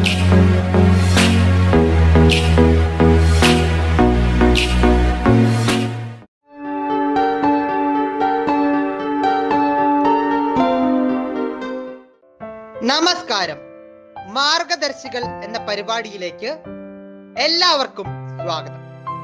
നമസ്കാരം മാർഗദർശികൾ എന്ന പരിപാടിയിലേക്ക് എല്ലാവർക്കും സ്വാഗതം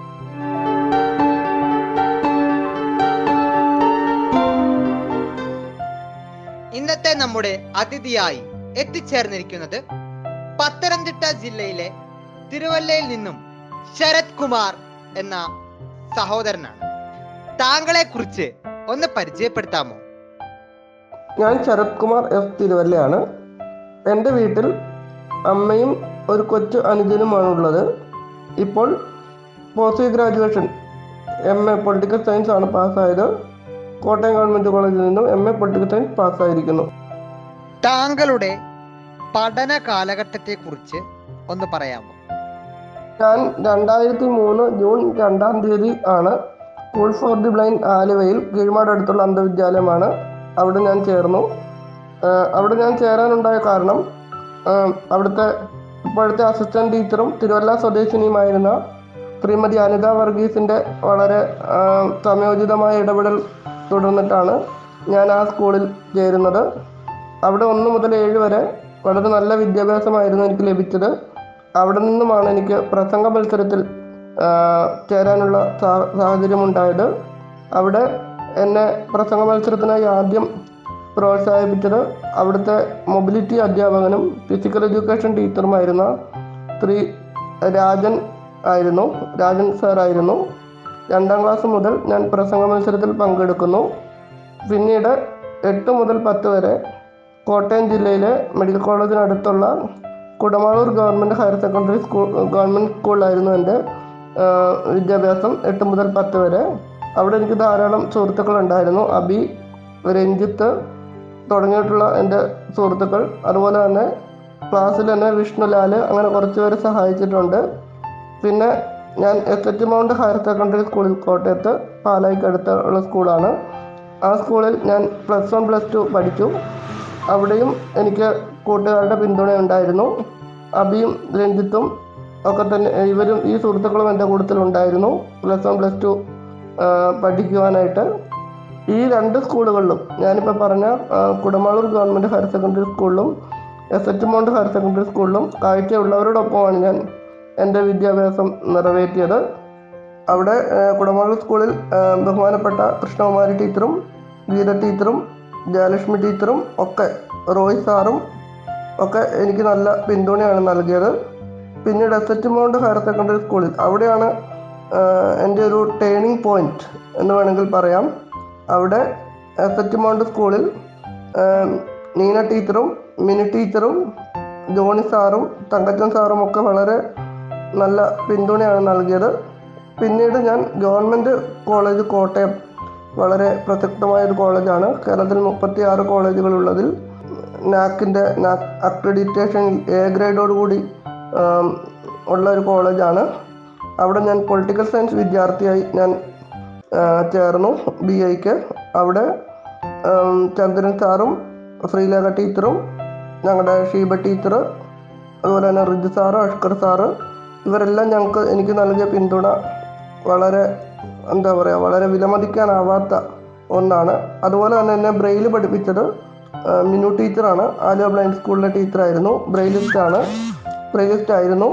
ഇന്നത്തെ നമ്മുടെ അതിഥിയായി എത്തിച്ചേർന്നിരിക്കുന്നത് പത്തനംതിട്ട ജില്ലയിലെ തിരുവല്ലയിൽ നിന്നും ശരത് കുമാർ എന്ന സഹോദരനാണ് താങ്കളെ കുറിച്ച് ഒന്ന് പരിചയപ്പെടുത്താമോ ഞാൻ ശരത് കുമാർ എസ് തിരുവല്ലയാണ് എൻ്റെ വീട്ടിൽ അമ്മയും ഒരു കൊച്ചു അനുജനുമാണുള്ളത് ഇപ്പോൾ post graduation M A political science ആണ് പാസ്സായത് കോട്ടയം ഗവൺമെൻറ് കോളേജിൽ നിന്നും എം എ പൊളിറ്റിക്കൽ സയൻസ് പാസ്സായിരിക്കുന്നു താങ്കളുടെ പഠന കാലഘട്ടത്തെ കുറിച്ച് ഒന്ന് പറയാമോ ഞാൻ രണ്ടായിരത്തി മൂന്ന് ജൂൺ രണ്ടാം തീയതി ആണ് സ്കൂൾ ഫോർ ദി ബ്ലൈൻഡ് ആലുവയിൽ കീഴ്മാട് അടുത്തുള്ള അന്ധവിദ്യാലയമാണ് അവിടെ ഞാൻ ചേർന്നു ആഹ് അവിടെ ഞാൻ ചേരാനുണ്ടായ കാരണം ആഹ് അവിടുത്തെ ഇപ്പോഴത്തെ അസിസ്റ്റന്റ് ടീച്ചറും തിരുവല്ല സ്വദേശിനിയുമായിരുന്ന ശ്രീമതി അനിത വർഗീസിൻ്റെ വളരെ ആഹ് സമയോചിതമായ ഇടപെടൽ തുടർന്നിട്ടാണ് ഞാൻ ആ സ്കൂളിൽ ചേരുന്നത് അവിടെ ഒന്ന് മുതൽ ഏഴ് വരെ വളരെ നല്ല വിദ്യാഭ്യാസമായിരുന്നു എനിക്ക് ലഭിച്ചത് അവിടെ നിന്നുമാണ് എനിക്ക് പ്രസംഗ മത്സരത്തിൽ ആ, ചേരാനുള്ള സാ- സാഹചര്യമുണ്ടായത് അവിടെ എന്നെ പ്രസംഗ മത്സരത്തിനായി ആദ്യം പ്രോത്സാഹിപ്പിച്ചത് അവിടുത്തെ മൊബിലിറ്റി അധ്യാപകനും ഫിസിക്കൽ എഡ്യൂക്കേഷൻ ടീച്ചറുമായിരുന്ന ശ്രീ രാജൻ ആയിരുന്നു രാജൻ സാറായിരുന്നു രണ്ടാം ക്ലാസ് മുതൽ ഞാൻ പ്രസംഗ മത്സരത്തിൽ പങ്കെടുക്കുന്നു പിന്നീട് എട്ട് മുതൽ പത്ത് വരെ കോട്ടയം ജില്ലയിലെ മെഡിക്കൽ കോളേജിനടുത്തുള്ള Kudamaloor government higher secondary school government സ്കൂളിലായിരുന്നു എൻ്റെ ആ, വിദ്യാഭ്യാസം എട്ട് മുതൽ പത്ത് വരെ അവിടെ എനിക്ക് ധാരാളം സുഹൃത്തുക്കളുണ്ടായിരുന്നു അബി രഞ്ജിത്ത് തുടങ്ങിയിട്ടുള്ള എൻ്റെ സുഹൃത്തുക്കൾ അതുപോലെ തന്നെ ക്ലാസ്സിൽ തന്നെ വിഷ്ണുലാൽ അങ്ങനെ കുറച്ച് പേരെ സഹായിച്ചിട്ടുണ്ട് പിന്നെ ഞാൻ S H mount higher secondary സ്കൂളിൽ കോട്ടയത്ത് പാലായിക്കടുത്തുള്ള സ്കൂളാണ് ആ സ്കൂളിൽ ഞാൻ പ്ലസ് വൺ പ്ലസ് ടു പഠിച്ചു അവിടെയും എനിക്ക് കൂട്ടുകാരുടെ പിന്തുണ ഉണ്ടായിരുന്നു അബിയും രഞ്ജിത്തും ഒക്കെ തന്നെ ഇവരും ഈ സുഹൃത്തുക്കളും എൻ്റെ കൂട്ടത്തിലുണ്ടായിരുന്നു പ്ലസ് വൺ പ്ലസ് ടു പഠിക്കുവാനായിട്ട് ഈ രണ്ട് സ്കൂളുകളിലും ഞാനിപ്പോൾ പറഞ്ഞ ആ, കുടമാളൂർ ഗവൺമെൻറ് ഹയർ സെക്കൻഡറി സ്കൂളിലും S H mount higher secondary സ്കൂളിലും കാഴ്ചയുള്ളവരോടൊപ്പമാണ് ഞാൻ എൻ്റെ വിദ്യാഭ്യാസം നിറവേറ്റിയത് അവിടെ ആ, കുടമാളൂർ സ്കൂളിൽ ആ, ബഹുമാനപ്പെട്ട കൃഷ്ണകുമാരി ടീച്ചറും ഗീത ടീച്ചറും ജയലക്ഷ്മി ടീച്ചറും ഒക്കെ റോയ് സാറും ഒക്കെ എനിക്ക് നല്ല പിന്തുണയാണ് നൽകിയത് പിന്നീട് S H mount higher secondary സ്കൂളിൽ അവിടെയാണ് ആ, എൻ്റെ ഒരു ടേണിംഗ് പോയിന്റ് എന്ന് വേണമെങ്കിൽ പറയാം അവിടെ എസ് എച്ച് മൗണ്ട് സ്കൂളിൽ ആ, നീന ടീച്ചറും മിനി ടീച്ചറും ജോണി സാറും തങ്കച്ചൻ സാറും ഒക്കെ വളരെ നല്ല പിന്തുണയാണ് നൽകിയത് പിന്നീട് ഞാൻ ഗവൺമെൻറ് കോളേജ് കോട്ടയം വളരെ പ്രസക്തമായ ഒരു കോളേജാണ് കേരളത്തിൽ മുപ്പത്തി ആറ് കോളേജുകളുള്ളതിൽ നാക്കിൻ്റെ നാക് അക്രഡിറ്റേഷൻ എ ഗ്രേഡോടുകൂടി ആം, ഉള്ള ഒരു കോളേജാണ് അവിടെ ഞാൻ പൊളിറ്റിക്കൽ സയൻസ് വിദ്യാർത്ഥിയായി ഞാൻ ആ, ചേർന്നു ബി ഐക്ക് അവിടെ ആം, ചന്ദ്രൻ സാറും ശ്രീലേഖ ടീച്ചറും ഞങ്ങളുടെ ഷീബ ടീച്ചർ അതുപോലെ തന്നെ റിജു സാറ് അഷ്കർ സാറ് ഇവരെല്ലാം ഞങ്ങൾക്ക് എനിക്ക് നൽകിയ പിന്തുണ വളരെ എന്താ പറയുക വളരെ വിലമതിക്കാനാവാത്ത ഒന്നാണ് അതുപോലെ തന്നെ എന്നെ ബ്രെയിൽ പഠിപ്പിച്ചത് ആ, മിനു ടീച്ചറാണ് ആലുവ ബ്ലൈൻഡ് സ്കൂളിലെ ടീച്ചറായിരുന്നു ബ്രെയിലിസ്റ്റ് ആണ് ബ്രെയിലിസ്റ്റ് ആയിരുന്നു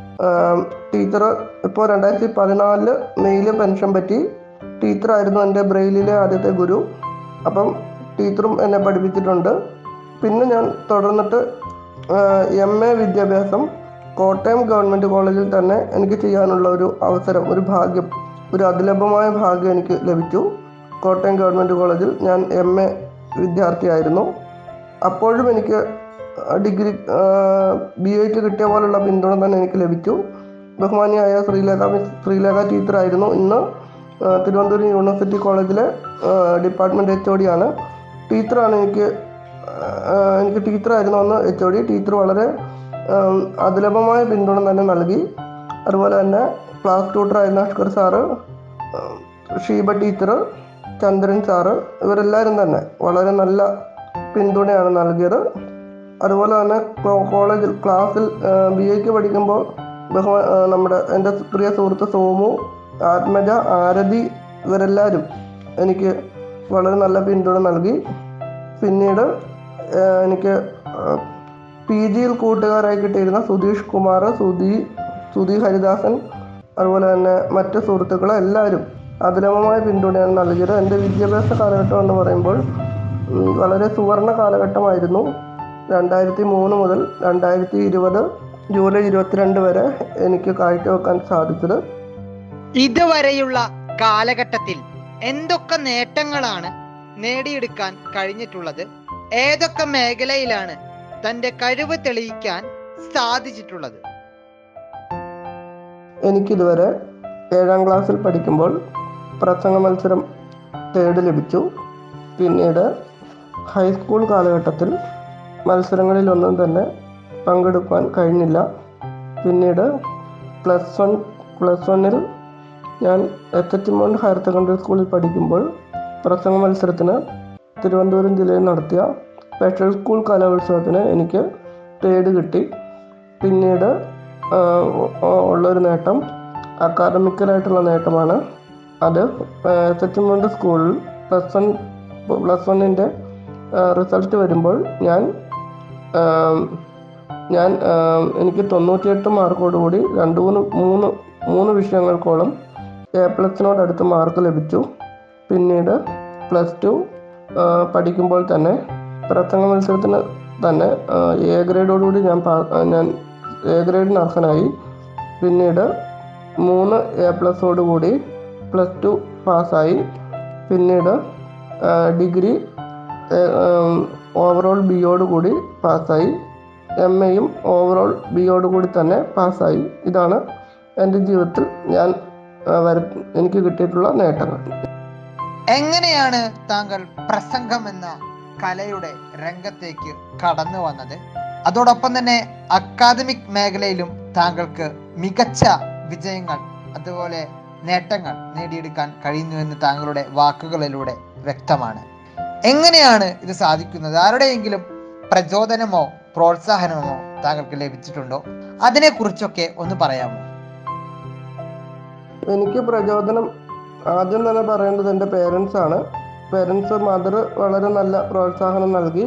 ടീച്ചർ ഇപ്പോൾ രണ്ടായിരത്തി പതിനാലില് മെയ്യിൽ പെൻഷൻ പറ്റി ടീച്ചറായിരുന്നു എൻ്റെ ബ്രെയിലിലെ ആദ്യത്തെ ഗുരു അപ്പം ടീച്ചറും എന്നെ പഠിപ്പിച്ചിട്ടുണ്ട് പിന്നെ ഞാൻ തുടർന്നിട്ട് എം എ വിദ്യാഭ്യാസം കോട്ടയം ഗവൺമെൻറ് കോളേജിൽ തന്നെ എനിക്ക് ചെയ്യാനുള്ള ഒരു അവസരം ഒരു ഭാഗ്യം ഒരു അതിലഭമായ ഭാഗ്യം എനിക്ക് ലഭിച്ചു കോട്ടയം ഗവൺമെൻറ് കോളേജിൽ ഞാൻ എം എ വിദ്യാർത്ഥിയായിരുന്നു അപ്പോഴും എനിക്ക് ഡിഗ്രി ബി എക്ക് കിട്ടിയ പോലുള്ള പിന്തുണ തന്നെ എനിക്ക് ലഭിച്ചു ബഹുമാനിയായ ശ്രീലേഖ മിസ് ശ്രീലേഖ ടീച്ചറായിരുന്നു ഇന്ന് ആ, തിരുവനന്തപുരം യൂണിവേഴ്സിറ്റി കോളേജിലെ ഡിപ്പാർട്ട്മെൻറ്റ് എച്ച് ഒ ഡി ആണ് ടീച്ചറാണ് എനിക്ക് ആ, എനിക്ക് ടീച്ചറായിരുന്നു അന്ന് എച്ച് ഒ ഡി ടീച്ചർ വളരെ ആം, അതിലഭമായ പിന്തുണ തന്നെ നൽകി അതുപോലെ തന്നെ ക്ലാസ് ട്യൂട്ടറായിരുന്ന അഷ്കർ സാറ് ആ, ഷീബ ടീച്ചർ ചന്ദ്രൻ സാറ് ഇവരെല്ലാവരും തന്നെ വളരെ നല്ല പിന്തുണയാണ് നൽകിയത് അതുപോലെ തന്നെ കോ- കോളേജിൽ ക്ലാസ്സിൽ ബി എക്ക് പഠിക്കുമ്പോൾ ബഹുമാ ആ, നമ്മുടെ എൻ്റെ പ്രിയ സുഹൃത്ത് സോമു ആത്മജ ആരതി ഇവരെല്ലാവരും എനിക്ക് വളരെ നല്ല പിന്തുണ നൽകി പിന്നീട് ആ, എനിക്ക് പി ജിയിൽ കൂട്ടുകാരായി കിട്ടിയിരുന്ന സുധീഷ് കുമാർ സുധി സുധി ഹരിദാസൻ അതുപോലെ തന്നെ മറ്റ് സുഹൃത്തുക്കൾ എല്ലാവരും അതിലമമായ പിന്തുണയാണ് നൽകിയത് എൻ്റെ വിദ്യാഭ്യാസ കാലഘട്ടം എന്ന് പറയുമ്പോൾ ഉം, വളരെ സുവർണ കാലഘട്ടമായിരുന്നു രണ്ടായിരത്തി മൂന്ന് മുതൽ രണ്ടായിരത്തി ഇരുപത് ജൂലൈ ഇരുപത്തിരണ്ട് വരെ എനിക്ക് കാഴ്ചവെക്കാൻ സാധിച്ചത് ഇതുവരെയുള്ള കാലഘട്ടത്തിൽ എന്തൊക്കെ നേട്ടങ്ങളാണ് നേടിയെടുക്കാൻ കഴിഞ്ഞിട്ടുള്ളത് ഏതൊക്കെ മേഖലയിലാണ് തന്റെ കഴിവ് തെളിയിക്കാൻ സാധിച്ചിട്ടുള്ളത് എനിക്കിതുവരെ ഏഴാം ക്ലാസ്സിൽ പഠിക്കുമ്പോൾ പ്രസംഗ മത്സരം തേർഡ് ലഭിച്ചു പിന്നീട് ഹൈസ്കൂൾ കാലഘട്ടത്തിൽ മത്സരങ്ങളിലൊന്നും തന്നെ പങ്കെടുക്കാൻ കഴിഞ്ഞില്ല പിന്നീട് പ്ലസ് വൺ പ്ലസ് വണ്ണിൽ ഞാൻ H H mount higher secondary സ്കൂളിൽ പഠിക്കുമ്പോൾ പ്രസംഗ മത്സരത്തിന് തിരുവനന്തപുരം ജില്ലയിൽ നടത്തിയ സ്പെഷ്യൽ സ്കൂൾ കലോത്സവത്തിന് എനിക്ക് തേർഡ് കിട്ടി പിന്നീട് ആ, ഉ- ഉള്ളൊരു നേട്ടം അക്കാദമിക്കലായിട്ടുള്ള നേട്ടമാണ് അത് എച്ച് എച്ച് മൗണ്ട് സ്കൂളിൽ പ്ലസ് വൺ പ്ലസ് വണ്ണിൻ്റെ റിസൾട്ട് വരുമ്പോൾ ഞാൻ ആം, ഞാൻ ആം, എനിക്ക് തൊണ്ണൂറ്റിയെട്ട് മാർക്കോടുകൂടി രണ്ട് മൂന്ന് മൂന്ന് മൂന്ന് വിഷയങ്ങൾക്കോളം എ പ്ലസിനോടടുത്ത് മാർക്ക് ലഭിച്ചു പിന്നീട് പ്ലസ് ടു പഠിക്കുമ്പോൾ തന്നെ പ്രസംഗ മത്സരത്തിന് തന്നെ ആ, എ ഗ്രേഡോടുകൂടി ഞാൻ പാ- ആ, ഞാൻ എ ഗ്രേഡിന് അർഹനായി പിന്നീട് മൂന്ന് എ പ്ലസോടുകൂടി പ്ലസ് ടു പാസ്സായി പിന്നീട് ആ, ഡിഗ്രി ഓവറോൾ ബിയോട് കൂടി പാസ്സായി എം എയും ഓവറോൾ ബിയോട് കൂടി തന്നെ പാസ്സായി ഇതാണ് എൻ്റെ ജീവിതത്തിൽ ഞാൻ ആ, വര എനിക്ക് കിട്ടിയിട്ടുള്ള നേട്ടങ്ങൾ എങ്ങനെയാണ് താങ്കൾ പ്രസംഗം എന്ന കലയുടെ രംഗത്തേക്ക് കടന്നു വന്നത് അതോടൊപ്പം തന്നെ അക്കാദമിക് മേഖലയിലും താങ്കൾക്ക് മികച്ച വിജയങ്ങൾ അതുപോലെ നേട്ടങ്ങൾ നേടിയെടുക്കാൻ കഴിയുന്നുവെന്ന് താങ്കളുടെ വാക്കുകളിലൂടെ വ്യക്തമാണ് എങ്ങനെയാണ് ഇത് സാധിക്കുന്നത് ആരുടെയെങ്കിലും പ്രചോദനമോ പ്രോത്സാഹനമോ താങ്കൾക്ക് ലഭിച്ചിട്ടുണ്ടോ അതിനെക്കുറിച്ചൊക്കെ ഒന്ന് പറയാമോ എനിക്ക് പ്രചോദനം ആദ്യം തന്നെ പറയേണ്ടത് എൻ്റെ പേരൻസ് ആണ് പേരൻസ് മദർ വളരെ നല്ല പ്രോത്സാഹനം നൽകി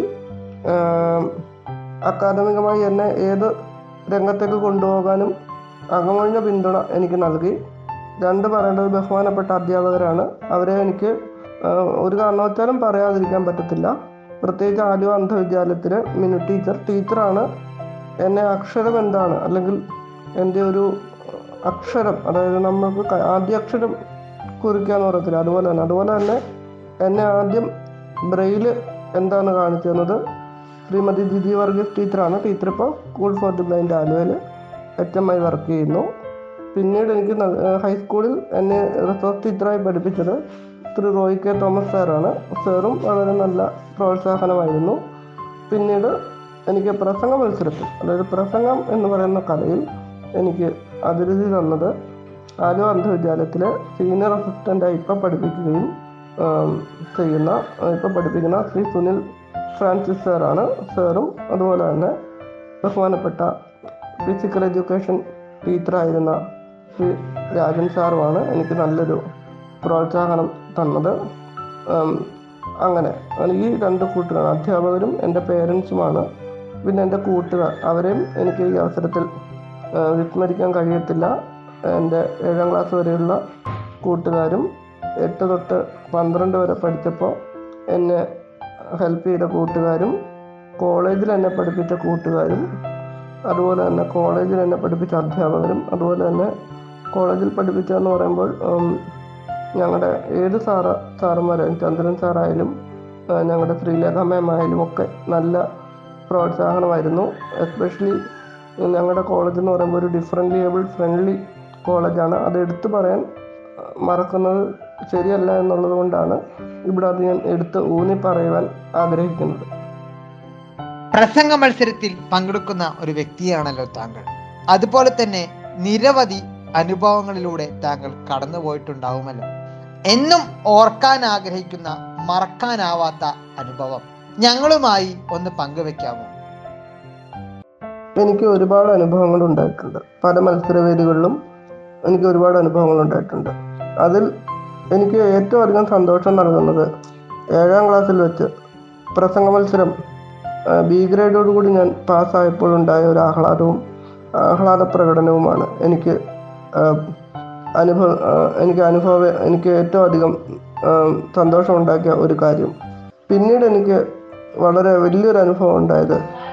ആം, അക്കാദമികമായി എന്നെ ഏത് രംഗത്തേക്ക് കൊണ്ടുപോകാനും അകമൊഴിഞ്ഞ പിന്തുണ എനിക്ക് നൽകി രണ്ട് പറയേണ്ടത് ബഹുമാനപ്പെട്ട അധ്യാപകരാണ് അവരെ എനിക്ക് ആ, ഒരു കാരണവച്ചാലും പറയാതിരിക്കാൻ പറ്റത്തില്ല പ്രത്യേകിച്ച് ആലുവ അന്ധവിദ്യാലയത്തിലെ മിനു ടീച്ചർ ടീച്ചറാണ് എന്നെ അക്ഷരം എന്താണ് അല്ലെങ്കിൽ എൻ്റെ ഒരു അക്ഷരം അതായത് നമ്മൾക്ക് ക- ആദ്യ അക്ഷരം കുറിക്കാന്ന് പറയത്തില്ല അതുപോലെ തന്നെ അതുപോലെ തന്നെ എന്നെ ആദ്യം ബ്രെയില് എന്താണ് കാണിച്ചു തന്നത് ശ്രീമതി ജിജി വർഗീസ് ടീച്ചറാണ് ടീച്ചർ ഇപ്പോൾ സ്കൂൾ ഫോർ ദി ബ്ലൈൻഡ് ആലുവയിൽ എച്ച് എം ഐ വർക്ക് ചെയ്യുന്നു പിന്നീട് എനിക്ക് ന- ഏഹ് ഹൈസ്കൂളിൽ എന്നെ റിസോർച്ച് ടീച്ചറായി പഠിപ്പിച്ചത് ശ്രീ റോയ് കെ തോമസ് സാറാണ് സാറും വളരെ നല്ല പ്രോത്സാഹനമായിരുന്നു പിന്നീട് എനിക്ക് പ്രസംഗ മത്സരത്തിൽ അതായത് പ്രസംഗം എന്ന് പറയുന്ന കലയിൽ എനിക്ക് അഭിരുചി തന്നത് ആലുവ അന്ധവിദ്യാലയത്തിലെ സീനിയർ അസിസ്റ്റൻ്റായി ഇപ്പം പഠിപ്പിക്കുകയും ആം, ചെയ്യുന്ന ഇപ്പം പഠിപ്പിക്കുന്ന ശ്രീ സുനിൽ ഫ്രാൻസിസ് സാറാണ് സാറും അതുപോലെ തന്നെ ബഹുമാനപ്പെട്ട ഫിസിക്കൽ എഡ്യൂക്കേഷൻ ടീച്ചറായിരുന്ന ശ്രീ രാജൻ സാറുമാണ് എനിക്ക് നല്ലൊരു പ്രോത്സാഹനം തന്നത് ആം, അങ്ങനെ ഈ രണ്ട് കൂട്ടുകാർ അധ്യാപകരും എൻ്റെ പേരൻസുമാണ് പിന്നെ എൻ്റെ കൂട്ടുകാർ അവരെയും എനിക്ക് ഈ അവസരത്തിൽ ആ, വിസ്മരിക്കാൻ കഴിയത്തില്ല എൻ്റെ ഏഴാം ക്ലാസ് വരെയുള്ള കൂട്ടുകാരും എട്ട് തൊട്ട് പന്ത്രണ്ട് വരെ പഠിച്ചപ്പോൾ എന്നെ ഹെൽപ്പ് ചെയ്ത കൂട്ടുകാരും കോളേജിൽ എന്നെ പഠിപ്പിച്ച കൂട്ടുകാരും അതുപോലെ തന്നെ കോളേജിൽ എന്നെ പഠിപ്പിച്ച അധ്യാപകരും അതുപോലെ തന്നെ കോളേജിൽ പഠിപ്പിച്ചതെന്ന് പറയുമ്പോൾ ഉം, ഞങ്ങളുടെ ഏത് സാറ സാറുമാരായാലും ചന്ദ്രൻ സാറായാലും ആ, ഞങ്ങളുടെ ശ്രീലേഖ മാം ആയാലും ഒക്കെ നല്ല പ്രോത്സാഹനമായിരുന്നു എസ്പെഷ്യലി ഞങ്ങളുടെ കോളേജ് എന്ന് പറയുമ്പോൾ ഒരു ഡിഫറെൻ്റ്ലി ഏബിൾ ഫ്രണ്ട്ലി കോളേജാണ് അത് എടുത്തു പറയാൻ ആ, മറക്കുന്നത് ശരിയല്ല എന്നുള്ളത് കൊണ്ടാണ് ഇവിടെ അത് ഞാൻ എടുത്ത് ഊന്നി പറയുവാൻ ആഗ്രഹിക്കുന്നത് പ്രസംഗ മത്സരത്തിൽ പങ്കെടുക്കുന്ന ഒരു വ്യക്തിയാണല്ലോ താങ്കൾ അതുപോലെ തന്നെ നിരവധി അനുഭവങ്ങളിലൂടെ താങ്കൾ കടന്നുപോയിട്ടുണ്ടാവുമല്ലോ എന്നും ഓർക്കാൻ ആഗ്രഹിക്കുന്ന മറക്കാനാവാത്ത അനുഭവം ഞങ്ങളുമായി ഒന്ന് പങ്കുവെക്കാമോ എനിക്ക് ഒരുപാട് അനുഭവങ്ങൾ ഉണ്ടായിട്ടുണ്ട് പല മത്സരവേദികളിലും എനിക്ക് ഒരുപാട് അനുഭവങ്ങൾ ഉണ്ടായിട്ടുണ്ട് അതിൽ എനിക്ക് ഏറ്റവും അധികം സന്തോഷം നൽകുന്നത് ഏഴാം ക്ലാസ്സിൽ വെച്ച് പ്രസംഗ മത്സരം ആ, ബി ഗ്രേഡോട് കൂടി ഞാൻ പാസ്സായപ്പോഴുണ്ടായ ഒരു ആഹ്ലാദവും ആഹ്ലാദ പ്രകടനവുമാണ് എനിക്ക് ആ, അനുഭവ ആ, എനിക്ക് അനുഭവ എനിക്ക് ഏറ്റവും അധികം ആ, സന്തോഷമുണ്ടാക്കിയ ഒരു കാര്യം പിന്നീട് എനിക്ക് വളരെ വലിയൊരു അനുഭവം ഉണ്ടായത്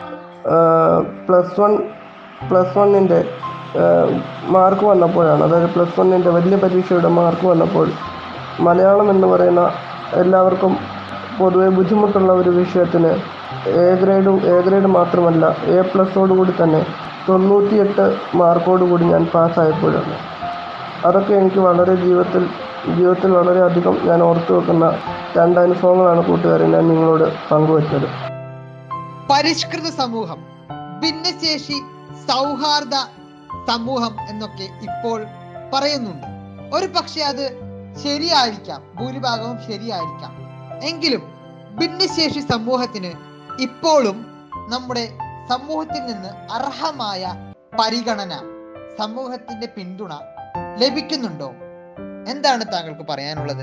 പ്ലസ് വൺ പ്ലസ് വണ്ണിൻ്റെ മാർക്ക് വന്നപ്പോഴാണ് അതായത് പ്ലസ് വണ്ണിൻ്റെ വലിയ പരീക്ഷയുടെ മാർക്ക് വന്നപ്പോൾ മലയാളം എന്ന് പറയുന്ന എല്ലാവർക്കും പൊതുവെ ബുദ്ധിമുട്ടുള്ള ഒരു വിഷയത്തിന് എ ഗ്രേഡും എ ഗ്രേഡ് മാത്രമല്ല എ പ്ലസോടുകൂടി തന്നെ തൊണ്ണൂറ്റിയെട്ട് മാർക്കോടുകൂടി ഞാൻ പാസ്സായപ്പോഴാണ് അതൊക്കെ എനിക്ക് വളരെ ജീവിതത്തിൽ ജീവിതത്തിൽ വളരെയധികം ഞാൻ ഓർത്തു വെക്കുന്ന രണ്ട് അനുഭവങ്ങളാണ് കൂട്ടുകാരെ ഞാൻ നിങ്ങളോട് പങ്കുവച്ചത് പരിഷ്കൃത സമൂഹം ഭിന്നശേഷി സൗഹാർദ്ദ സമൂഹം എന്നൊക്കെ ഇപ്പോൾ പറയുന്നുണ്ട് ഒരു പക്ഷെ അത് ശരിയായിരിക്കാം ഭൂരിഭാഗവും ശരിയായിരിക്കാം എങ്കിലും ഭിന്നശേഷി സമൂഹത്തിന് ഇപ്പോഴും നമ്മുടെ സമൂഹത്തിൽ നിന്ന് അർഹമായ പരിഗണന സമൂഹത്തിന്റെ പിന്തുണ ലഭിക്കുന്നുണ്ടോ എന്താണ് താങ്കൾക്ക് പറയാനുള്ളത്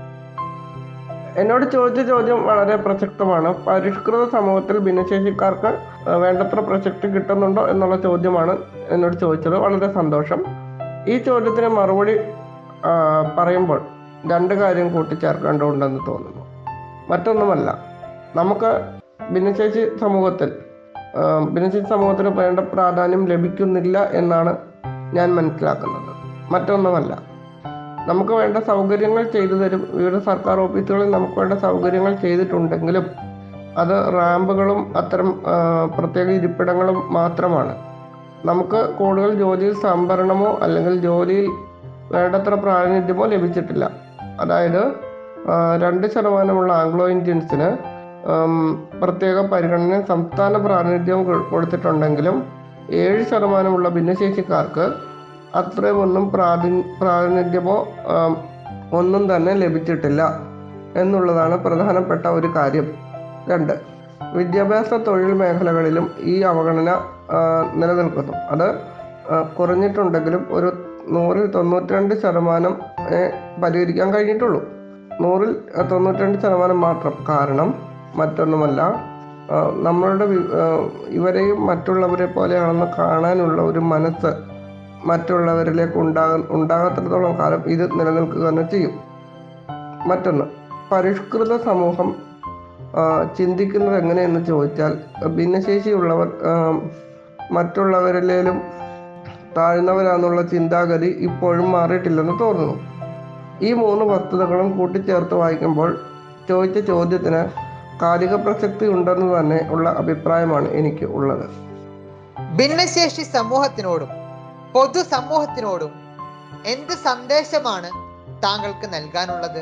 എന്നോട് ചോദിച്ച ചോദ്യം വളരെ പ്രസക്തമാണ് പരിഷ്കൃത സമൂഹത്തിൽ ഭിന്നശേഷിക്കാർക്ക് ആ, വേണ്ടത്ര പ്രസക്തി കിട്ടുന്നുണ്ടോ എന്നുള്ള ചോദ്യമാണ് എന്നോട് ചോദിച്ചത് വളരെ സന്തോഷം ഈ ചോദ്യത്തിന് മറുപടി ആ, പറയുമ്പോൾ രണ്ട് കാര്യം കൂട്ടിച്ചേർക്കേണ്ടതുണ്ടെന്ന് തോന്നുന്നു മറ്റൊന്നുമല്ല നമുക്ക് ഭിന്നശേഷി സമൂഹത്തിൽ ആ, ഭിന്നശേഷി സമൂഹത്തിന് വേണ്ട പ്രാധാന്യം ലഭിക്കുന്നില്ല എന്നാണ് ഞാൻ മനസ്സിലാക്കുന്നത് മറ്റൊന്നുമല്ല നമുക്ക് വേണ്ട സൗകര്യങ്ങൾ ചെയ്തു തരും വിവിധ സർക്കാർ ഓഫീസുകളിൽ നമുക്ക് വേണ്ട സൗകര്യങ്ങൾ ചെയ്തിട്ടുണ്ടെങ്കിലും അത് റാമ്പുകളും അത്തരം ആ, പ്രത്യേക ഇരിപ്പിടങ്ങളും മാത്രമാണ് നമുക്ക് കൂടുതൽ ജോലിയിൽ സംഭരണമോ അല്ലെങ്കിൽ ജോലിയിൽ വേണ്ടത്ര പ്രാതിനിധ്യമോ ലഭിച്ചിട്ടില്ല അതായത് ആ, രണ്ട് ശതമാനമുള്ള ആംഗ്ലോ ഇന്ത്യൻസിന് ഉം, പ്രത്യേക പരിഗണന സംസ്ഥാന പ്രാതിനിധ്യം കൊ- കൊടുത്തിട്ടുണ്ടെങ്കിലും ഏഴ് ശതമാനമുള്ള ഭിന്നശേഷിക്കാർക്ക് അത്രയും ഒന്നും പ്രാതി പ്രാതിനിധ്യമോ ആം, ഒന്നും തന്നെ ലഭിച്ചിട്ടില്ല എന്നുള്ളതാണ് പ്രധാനപ്പെട്ട ഒരു കാര്യം രണ്ട് വിദ്യാഭ്യാസ തൊഴിൽ മേഖലകളിലും ഈ അവഗണന ആ, നിലനിൽക്കുന്നു അത് ആ, കുറഞ്ഞിട്ടുണ്ടെങ്കിലും ഒരു നൂറിൽ തൊണ്ണൂറ്റിരണ്ട് ശതമാനം ഏ, പരിഹരിക്കാൻ കഴിഞ്ഞിട്ടുള്ളൂ നൂറിൽ തൊണ്ണൂറ്റിരണ്ട് ശതമാനം മാത്രം കാരണം മറ്റൊന്നുമല്ല ആ, നമ്മളുടെ വി- ആ, ഇവരെയും മറ്റുള്ളവരെ പോലെയാണെന്ന് കാണാനുള്ള ഒരു മനസ്സ് മറ്റുള്ളവരിലേക്ക് ഉണ്ടാക ഉണ്ടാകാത്തിടത്തോളം കാലം ഇത് നിലനിൽക്കുക തന്നെ ചെയ്യും മറ്റൊന്ന് പരിഷ്കൃത സമൂഹം ആ, ചിന്തിക്കുന്നത് എങ്ങനെയെന്ന് ചോദിച്ചാൽ ഭിന്നശേഷിയുള്ളവർ ആ, മറ്റുള്ളവരിലേലും താഴ്ന്നവരാന്നുള്ള ചിന്താഗതി ഇപ്പോഴും മാറിയിട്ടില്ലെന്ന് തോന്നുന്നു ഈ മൂന്ന് വസ്തുതകളും കൂട്ടിച്ചേർത്ത് വായിക്കുമ്പോൾ ചോദിച്ച ചോദ്യത്തിന് കാലിക പ്രസക്തി ഉണ്ടെന്ന് തന്നെ ഉള്ള അഭിപ്രായമാണ് എനിക്ക് ഉള്ളത് ഭിന്നശേഷി സമൂഹത്തിനോടും പൊതു സമൂഹത്തിനോടും എന്ത് സന്ദേശമാണ് താങ്കൾക്ക് നൽകാനുള്ളത്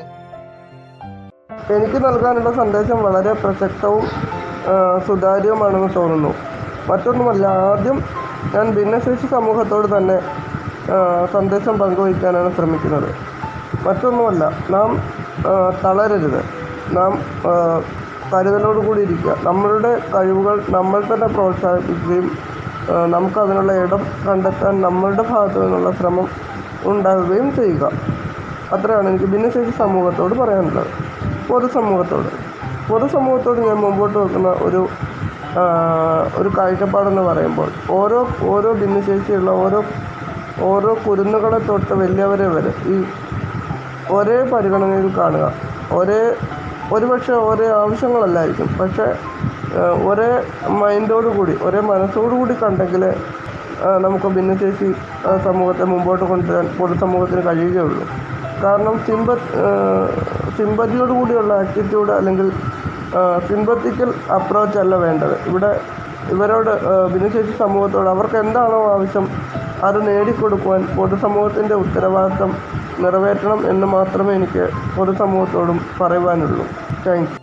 എനിക്ക് നൽകാനുള്ള സന്ദേശം വളരെ പ്രസക്തവും ആ, സുതാര്യവുമാണെന്ന് തോന്നുന്നു മറ്റൊന്നുമല്ല ആദ്യം ഞാൻ ഭിന്നശേഷി സമൂഹത്തോട് തന്നെ ആ, സന്ദേശം പങ്കുവയ്ക്കാനാണ് ശ്രമിക്കുന്നത് മറ്റൊന്നുമല്ല നാം ആ, തളരരുത് നാം ആ, കരുതലോടുകൂടി ഇരിക്കുക നമ്മളുടെ കഴിവുകൾ നമ്മൾ തന്നെ പ്രോത്സാഹിപ്പിക്കുകയും ആ, നമുക്കതിനുള്ള ഇടം കണ്ടെത്താൻ നമ്മളുടെ ഭാഗത്തു നിന്നുള്ള ശ്രമം ഉണ്ടാവുകയും ചെയ്യുക അത്രയാണ് എനിക്ക് ഭിന്നശേഷി സമൂഹത്തോട് പറയാനുള്ളത് പൊതുസമൂഹത്തോട് പൊതുസമൂഹത്തോട് ഞാൻ മുമ്പോട്ട് വെക്കുന്ന ഒരു ആ, ഒരു കാഴ്ചപ്പാടെന്ന് പറയുമ്പോൾ ഓരോ ഓരോ ഭിന്നശേഷിയുള്ള ഓരോ ഓരോ കുരുന്നുകളെ തൊട്ട് വലിയവരെ വരെ ഈ ഒരേ പരിഗണനയിൽ കാണുക ഒരേ ഒരുപക്ഷെ ഒരേ ആവശ്യങ്ങളല്ലായിരിക്കും പക്ഷേ ആ, ഒരേ മൈൻഡോടു കൂടി ഒരേ മനസ്സോടു കൂടി കണ്ടെങ്കിൽ ആ, നമുക്ക് ഭിന്നശേഷി ആ, സമൂഹത്തെ മുമ്പോട്ട് കൊണ്ടുവരാൻ പൊതുസമൂഹത്തിന് കഴിയുകയുള്ളൂ കാരണം സിമ്പ സിമ്പതിയോട് കൂടിയുള്ള ആറ്റിറ്റ്യൂഡ് അല്ലെങ്കിൽ സിമ്പത്തിക്കൽ അപ്രോച്ച് അല്ല വേണ്ടത് ഇവിടെ ഇവരോട് ആ, ഭിന്നശേഷി സമൂഹത്തോട് അവർക്ക് എന്താണോ ആവശ്യം അത് നേടിക്കൊടുക്കുവാൻ പൊതുസമൂഹത്തിൻ്റെ ഉത്തരവാദിത്തം നിറവേറ്റണം എന്ന് മാത്രമേ എനിക്ക് പൊതുസമൂഹത്തോടും പറയുവാനുള്ളൂ താങ്ക് യു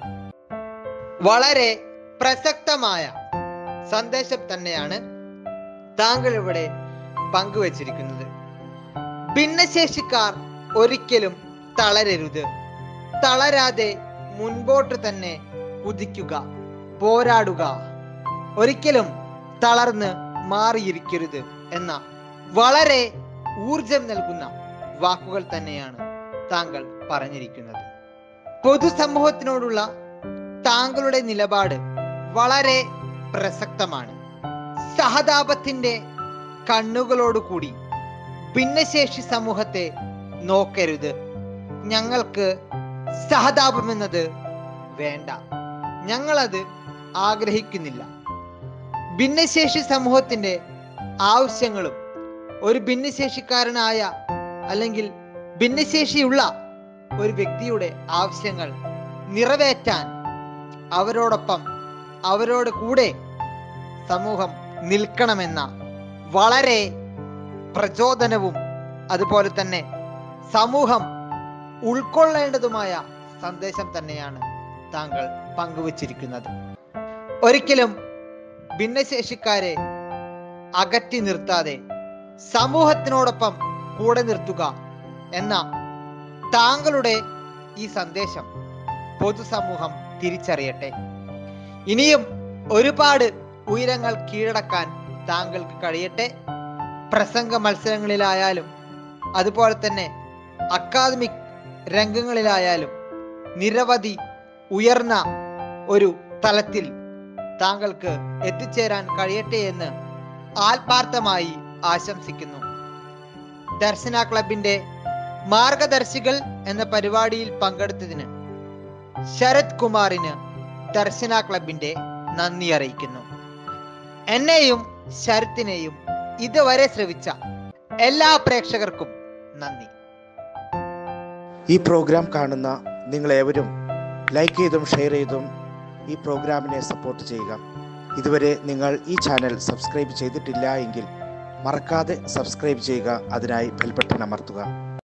വളരെ പ്രസക്തമായ സന്ദേശം തന്നെയാണ് താങ്കൾ ഇവിടെ പങ്കുവച്ചിരിക്കുന്നത് ഭിന്നശേഷിക്കാർ ഒരിക്കലും തളരരുത് തളരാതെ മുൻപോട്ട് തന്നെ കുതിക്കുക പോരാടുക ഒരിക്കലും തളർന്ന് മാറിയിരിക്കരുത് എന്ന വളരെ ഊർജം നൽകുന്ന വാക്കുകൾ തന്നെയാണ് താങ്കൾ പറഞ്ഞിരിക്കുന്നത് പൊതുസമൂഹത്തിനോടുള്ള താങ്കളുടെ നിലപാട് വളരെ പ്രസക്തമാണ് സഹതാപത്തിന്റെ കണ്ണുകളോടുകൂടി ഭിന്നശേഷി സമൂഹത്തെ നോക്കരുത് ഞങ്ങൾക്ക് സഹതാപമെന്നത് വേണ്ട ഞങ്ങളത് ആഗ്രഹിക്കുന്നില്ല ഭിന്നശേഷി സമൂഹത്തിന്റെ ആവശ്യങ്ങളും ഒരു ഭിന്നശേഷിക്കാരനായ അല്ലെങ്കിൽ ഭിന്നശേഷിയുള്ള ഒരു വ്യക്തിയുടെ ആവശ്യങ്ങൾ നിറവേറ്റാൻ അവരോടൊപ്പം അവരോട് കൂടെ സമൂഹം നിൽക്കണമെന്ന വളരെ പ്രചോദനവും അതുപോലെ തന്നെ സമൂഹം ഉൾക്കൊള്ളേണ്ടതുമായ സന്ദേശം തന്നെയാണ് താങ്കൾ പങ്കുവച്ചിരിക്കുന്നത് ഒരിക്കലും ഭിന്നശേഷിക്കാരെ അകറ്റി നിർത്താതെ സമൂഹത്തിനോടൊപ്പം കൂടെ നിർത്തുക എന്ന താങ്കളുടെ ഈ സന്ദേശം പൊതുസമൂഹം തിരിച്ചറിയട്ടെ ഇനിയും ഒരുപാട് ഉയരങ്ങൾ കീഴടക്കാൻ താങ്കൾക്ക് കഴിയട്ടെ പ്രസംഗ മത്സരങ്ങളിലായാലും അതുപോലെ തന്നെ അക്കാദമിക് രംഗങ്ങളിലായാലും നിരവധി ഉയർന്ന ഒരു തലത്തിൽ താങ്കൾക്ക് എത്തിച്ചേരാൻ കഴിയട്ടെ എന്ന് ആത്മാർത്ഥമായി ആശംസിക്കുന്നു ദർശന ക്ലബിന്റെ മാർഗദർശികൾ എന്ന പരിപാടിയിൽ പങ്കെടുത്തതിന് ശരത് കുമാറിന് ദർശന ക്ലബിന്റെ നന്ദി അറിയിക്കുന്നു എന്നെയും ശരത്തിനെയും ഇതുവരെ ശ്രവിച്ച എല്ലാ പ്രേക്ഷകർക്കും നന്ദി ഈ പ്രോഗ്രാം കാണുന്ന നിങ്ങളേവരും ലൈക്ക് ചെയ്തും ഷെയർ ചെയ്തും ഈ പ്രോഗ്രാമിനെ സപ്പോർട്ട് ചെയ്യുക ഇതുവരെ നിങ്ങൾ ഈ ചാനൽ സബ്സ്ക്രൈബ് ചെയ്തിട്ടില്ല എങ്കിൽ മറക്കാതെ സബ്സ്ക്രൈബ് ചെയ്യുക അതിനായി ബെൽബട്ടൺ അമർത്തുക